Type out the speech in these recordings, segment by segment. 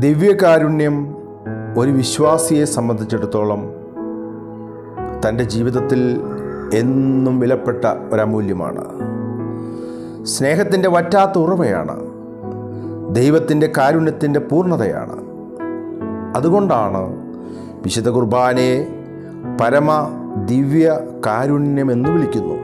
ദിവ്യകാരുണ്യം ഒരു വിശ്വാസിയെ സംബന്ധിച്ചിടത്തോളം തൻ്റെ ജീവിതത്തിൽ എന്നും വിലപ്പെട്ട ഒരമൂല്യമാണ് സ്നേഹത്തിൻ്റെ വറ്റാത്ത ഉറവയാണ് ദൈവത്തിൻ്റെ കാരുണ്യത്തിൻ്റെ പൂർണ്ണതയാണ് അതുകൊണ്ടാണ് വിശുദ്ധ കുർബാനയെ പരമ ദിവ്യ കാരുണ്യമെന്ന് വിളിക്കുന്നു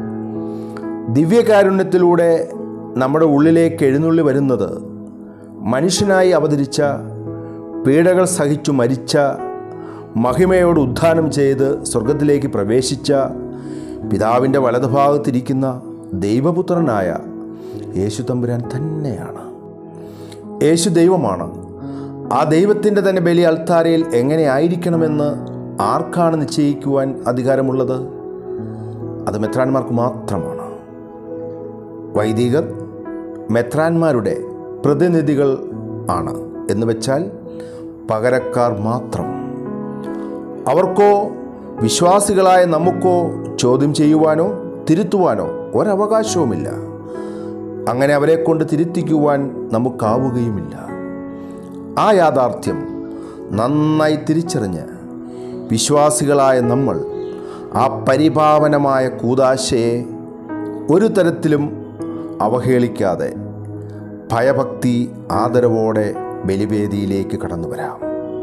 ദിവ്യകാരുണ്യത്തിലൂടെ നമ്മുടെ ഉള്ളിലേക്ക് എഴുന്നള്ളി വരുന്നത് മനുഷ്യനായി അവതരിച്ച പീഡകൾ സഹിച്ചു മരിച്ച മഹിമയോട് ഉദ്ധാനം ചെയ്ത് സ്വർഗത്തിലേക്ക് പ്രവേശിച്ച പിതാവിൻ്റെ വലതുഭാഗത്തിരിക്കുന്ന ദൈവപുത്രനായ യേശു തമ്പുരാൻ തന്നെയാണ് യേശു ദൈവമാണ് ആ ദൈവത്തിൻ്റെ തന്നെ ബലി അൾത്താരയിൽ എങ്ങനെ ആയിരിക്കണമെന്ന് ആർക്കാണ് നിശ്ചയിക്കുവാൻ അധികാരമുള്ളത് അത് മെത്രാന്മാർക്ക് മാത്രമാണ് വൈദികർ മെത്രാന്മാരുടെ പ്രതിനിധികൾ ആണ് എന്ന് വെച്ചാൽ പകരക്കാർ മാത്രം അവർക്കോ വിശ്വാസികളായ നമുക്കോ ചോദ്യം ചെയ്യുവാനോ തിരുത്തുവാനോ ഒരവകാശവുമില്ല അങ്ങനെ അവരെ കൊണ്ട് തിരുത്തിക്കുവാൻ നമുക്കാവുകയുമില്ല ആ യാഥാർത്ഥ്യം നന്നായി തിരിച്ചറിഞ്ഞ് വിശ്വാസികളായ നമ്മൾ ആ പരിപാവനമായ കൂതാശയെ ഒരു തരത്തിലും അവഹേളിക്കാതെ ഭയഭക്തി ആദരവോടെ ബലിവേദിയിലേക്ക് കടന്നു വരാം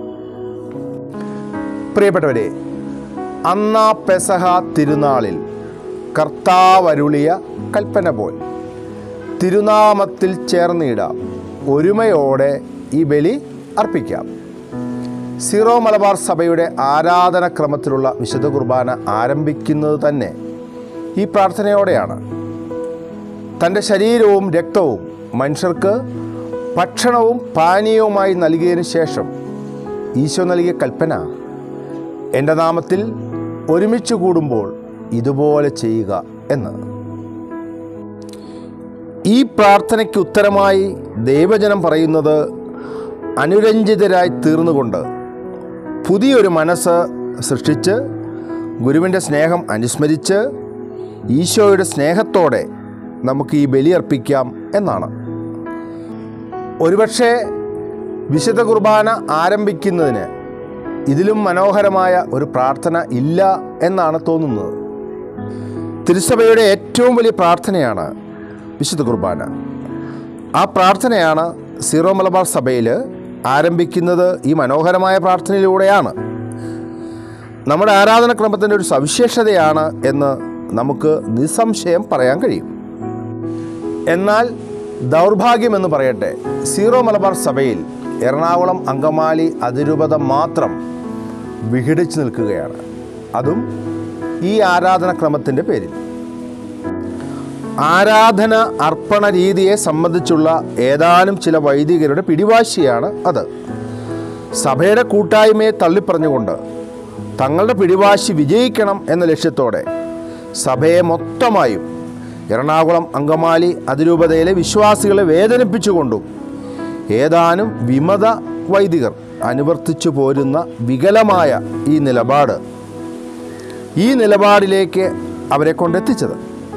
പ്രിയപ്പെട്ടവരെ അന്നാ പെസഹ തിരുനാളിൽ കർത്താവരുളിയ കൽപ്പന പോൽ തിരുനാമത്തിൽ ചേർന്നിടാം ഒരുമയോടെ ഈ ബലി അർപ്പിക്കാം സീറോ മലബാർ സഭയുടെ ആരാധനക്രമത്തിലുള്ള വിശുദ്ധ കുർബാന ആരംഭിക്കുന്നത് തന്നെ ഈ പ്രാർത്ഥനയോടെയാണ് തൻ്റെ ശരീരവും രക്തവും മനുഷ്യർക്ക് ഭക്ഷണവും പാനീയവുമായി നൽകിയതിനു ശേഷം ഈശോ നൽകിയ കൽപ്പന എൻ്റെ നാമത്തിൽ ഒരുമിച്ച് കൂടുമ്പോൾ ഇതുപോലെ ചെയ്യുക എന്ന് ഈ പ്രാർത്ഥനയ്ക്ക് ഉത്തരമായി ദൈവജനം പറയുന്നത് അനുരഞ്ജിതരായി തീർന്നുകൊണ്ട് പുതിയൊരു മനസ്സ് സൃഷ്ടിച്ച് ഗുരുവിൻ്റെ സ്നേഹം അനുസ്മരിച്ച് ഈശോയുടെ സ്നേഹത്തോടെ നമുക്ക് ഈ ബലിയർപ്പിക്കാം എന്നാണ് ഒരുപക്ഷെ വിശുദ്ധ കുർബാന ആരംഭിക്കുന്നതിന് ഇതിലും മനോഹരമായ ഒരു പ്രാർത്ഥന ഇല്ല എന്നാണ് തോന്നുന്നത് തിരുസഭയുടെ ഏറ്റവും വലിയ പ്രാർത്ഥനയാണ് വിശുദ്ധ കുർബാന ആ പ്രാർത്ഥനയാണ് സീറോ മലബാർ സഭയിൽ ആരംഭിക്കുന്നത് ഈ മനോഹരമായ പ്രാർത്ഥനയിലൂടെയാണ് നമ്മുടെ ആരാധനക്രമത്തിൻ്റെ ഒരു സവിശേഷതയാണ് എന്ന് നമുക്ക് നിസ്സംശയം പറയാൻ കഴിയും എന്നാൽ ദൗർഭാഗ്യമെന്ന് പറയട്ടെ സീറോ മലബാർ സഭയിൽ എറണാകുളം അങ്കമാലി അതിരൂപത മാത്രം വിഘടിച്ചു നിൽക്കുകയാണ് അതും ഈ ആരാധനക്രമത്തിൻ്റെ പേരിൽ ആരാധന അർപ്പണ രീതിയെ സംബന്ധിച്ചുള്ള ഏതാനും ചില വൈദികരുടെ പിടിവാശിയാണ് അത് സഭയുടെ കൂട്ടായ്മയെ തള്ളിപ്പറഞ്ഞുകൊണ്ട് തങ്ങളുടെ പിടിവാശി വിജയിക്കണം എന്ന ലക്ഷ്യത്തോടെ സഭയെ മൊത്തമായും എറണാകുളം അങ്കമാലി അതിരൂപതയിലെ വിശ്വാസികളെ വേദനിപ്പിച്ചുകൊണ്ടും ഏതാനും വിമത വൈദികർ അനുവർത്തിച്ചു പോരുന്ന വികലമായ ഈ നിലപാട് ഈ നിലപാടിലേക്ക് അവരെ കൊണ്ടെത്തിച്ചത്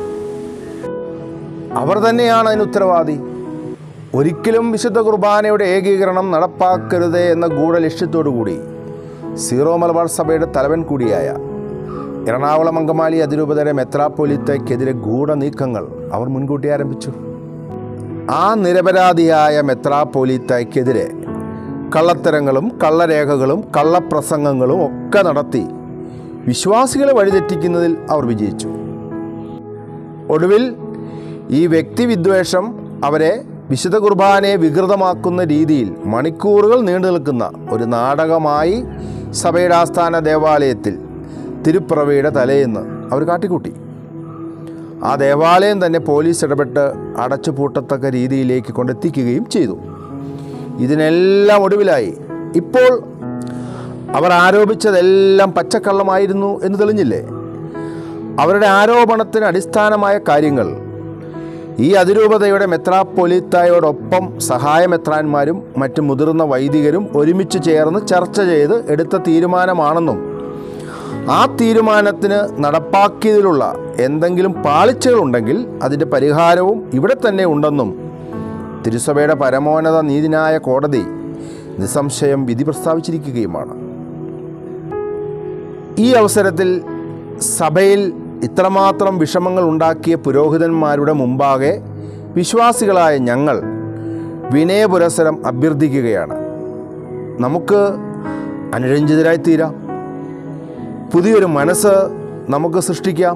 അവർ തന്നെയാണ് അതിന് ഉത്തരവാദി ഒരിക്കലും വിശുദ്ധ കുർബാനയുടെ ഏകീകരണം നടപ്പാക്കരുതേ എന്ന ഗൂഢലക്ഷ്യത്തോടു കൂടി സീറോ മലബാർ സഭയുടെ തലവൻ കൂടിയായ എറണാകുളം അങ്കമാലി അതിരൂപതയുടെ മെത്രാപ്പൊലിത്തയ്ക്കെതിരെ ഗൂഢനീക്കങ്ങൾ അവർ മുൻകൂട്ടി ആരംഭിച്ചു ആ നിരപരാധിയായ മെത്രാപ്പൊലിത്തയ്ക്കെതിരെ കള്ളത്തരങ്ങളും കള്ളരേഖകളും കള്ളപ്രസംഗങ്ങളും ഒക്കെ നടത്തി വിശ്വാസികളെ വഴിതെറ്റിക്കുന്നതിൽ അവർ വിജയിച്ചു ഒടുവിൽ ഈ വ്യക്തിവിദ്വേഷം അവരെ വിശുദ്ധ കുർബാനയെ വികൃതമാക്കുന്ന രീതിയിൽ മണിക്കൂറുകൾ നീണ്ടു നിൽക്കുന്ന ഒരു നാടകമായി സഭയുടെ ആസ്ഥാന ദേവാലയത്തിൽ തിരുപ്പിറവിയുടെ തലേന്ന് അവർ കാട്ടിക്കൂട്ടി ആ ദേവാലയം തന്നെ പോലീസ് ഇടപെട്ട് അടച്ചുപൂട്ടത്തക്ക രീതിയിലേക്ക് കൊണ്ടെത്തിക്കുകയും ചെയ്തു ഇതിനെല്ലാം ഒടുവിലായി ഇപ്പോൾ അവർ ആരോപിച്ചതെല്ലാം പച്ചക്കള്ളമായിരുന്നു എന്ന് തെളിഞ്ഞില്ലേ അവരുടെ ആരോപണത്തിന് അടിസ്ഥാനമായ കാര്യങ്ങൾ ഈ അതിരൂപതയുടെ മെത്രാപ്പൊലിത്തായോടൊപ്പം സഹായമെത്രാന്മാരും മറ്റ് മുതിർന്ന വൈദികരും ഒരുമിച്ച് ചേർന്ന് ചർച്ച ചെയ്ത് എടുത്ത തീരുമാനമാണെന്നും ആ തീരുമാനത്തിന് നടപ്പാക്കിയതിലുള്ള എന്തെങ്കിലും പാളിച്ചകളുണ്ടെങ്കിൽ അതിൻ്റെ പരിഹാരവും ഇവിടെ തന്നെ ഉണ്ടെന്നും തിരുസഭയുടെ പരമോന്നത നീതിന്യായ കോടതി നിസ്സംശയം വിധി പ്രസ്താവിച്ചിരിക്കുകയുമാണ് ഈ അവസരത്തിൽ സഭയിൽ ഇത്രമാത്രം വിഷമങ്ങൾ ഉണ്ടാക്കിയ പുരോഹിതന്മാരുടെ മുമ്പാകെ വിശ്വാസികളായ ഞങ്ങൾ വിനയപുരസരം അഭ്യർത്ഥിക്കുകയാണ് നമുക്ക് അനുരഞ്ജിതരായി തീരാം പുതിയൊരു മനസ്സ് നമുക്ക് സൃഷ്ടിക്കാം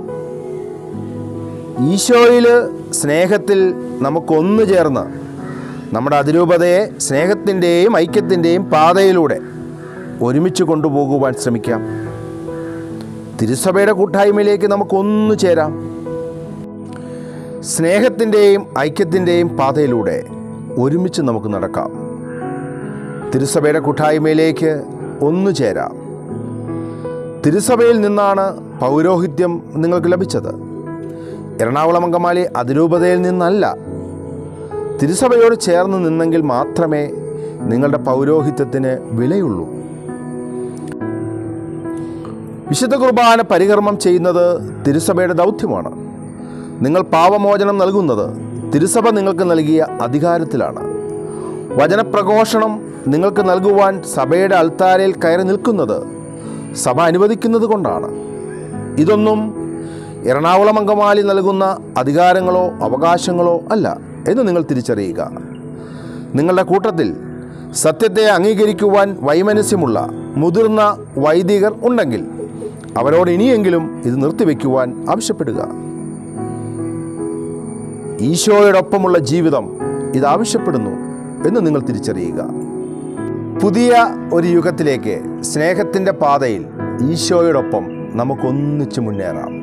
ഈശോയിൽ സ്നേഹത്തിൽ നമുക്കൊന്നു ചേർന്ന് നമ്മുടെ അതിരൂപതയെ സ്നേഹത്തിൻ്റെയും ഐക്യത്തിൻ്റെയും പാതയിലൂടെ ഒരുമിച്ച് കൊണ്ടുപോകുവാൻ ശ്രമിക്കാം തിരുസഭയുടെ കൂട്ടായ്മയിലേക്ക് നമുക്കൊന്നു ചേരാം സ്നേഹത്തിൻ്റെയും ഐക്യത്തിൻ്റെയും പാതയിലൂടെ ഒരുമിച്ച് നമുക്ക് നടക്കാം തിരുസഭയുടെ കൂട്ടായ്മയിലേക്ക് ഒന്നു ചേരാം തിരുസഭയിൽ നിന്നാണ് പൗരോഹിത്യം നിങ്ങൾക്ക് ലഭിച്ചത് എറണാകുളം അങ്കമാലി അതിരൂപതയിൽ നിന്നല്ല തിരുസഭയോട് ചേർന്ന് നിന്നെങ്കിൽ മാത്രമേ നിങ്ങളുടെ പൗരോഹിത്യത്തിന് വിലയുള്ളൂ വിശുദ്ധ കുർബാന പരികർമ്മം ചെയ്യുന്നത് തിരുസഭയുടെ ദൗത്യമാണ് നിങ്ങൾ പാപമോചനം നൽകുന്നത് തിരുസഭ നിങ്ങൾക്ക് നൽകിയ അധികാരത്തിലാണ് വചനപ്രഘോഷണം നിങ്ങൾക്ക് നൽകുവാൻ സഭയുടെ അൾത്താരയിൽ കയറി നിൽക്കുന്നത് സഭ അനുവദിക്കുന്നത് കൊണ്ടാണ് ഇതൊന്നും എറണാകുളം അങ്കമാലി നൽകുന്ന അധികാരങ്ങളോ അവകാശങ്ങളോ അല്ല എന്ന് നിങ്ങൾ തിരിച്ചറിയുക നിങ്ങളുടെ കൂട്ടത്തിൽ സത്യത്തെ അംഗീകരിക്കുവാൻ വൈമനസ്യമുള്ള മുതിർന്ന വൈദികർ ഉണ്ടെങ്കിൽ അവരോട് ഇനിയെങ്കിലും ഇത് നിർത്തിവെക്കുവാൻ ആവശ്യപ്പെടുക ഈശോയോടൊപ്പമുള്ള ജീവിതം ഇത് ആവശ്യപ്പെടുന്നു എന്ന് നിങ്ങൾ തിരിച്ചറിയുക പുതിയ ഒരു യുഗത്തിലേക്ക് സ്നേഹത്തിൻ്റെ പാതയിൽ ഈശോയോടൊപ്പം നമുക്കൊന്നിച്ച് മുന്നേറാം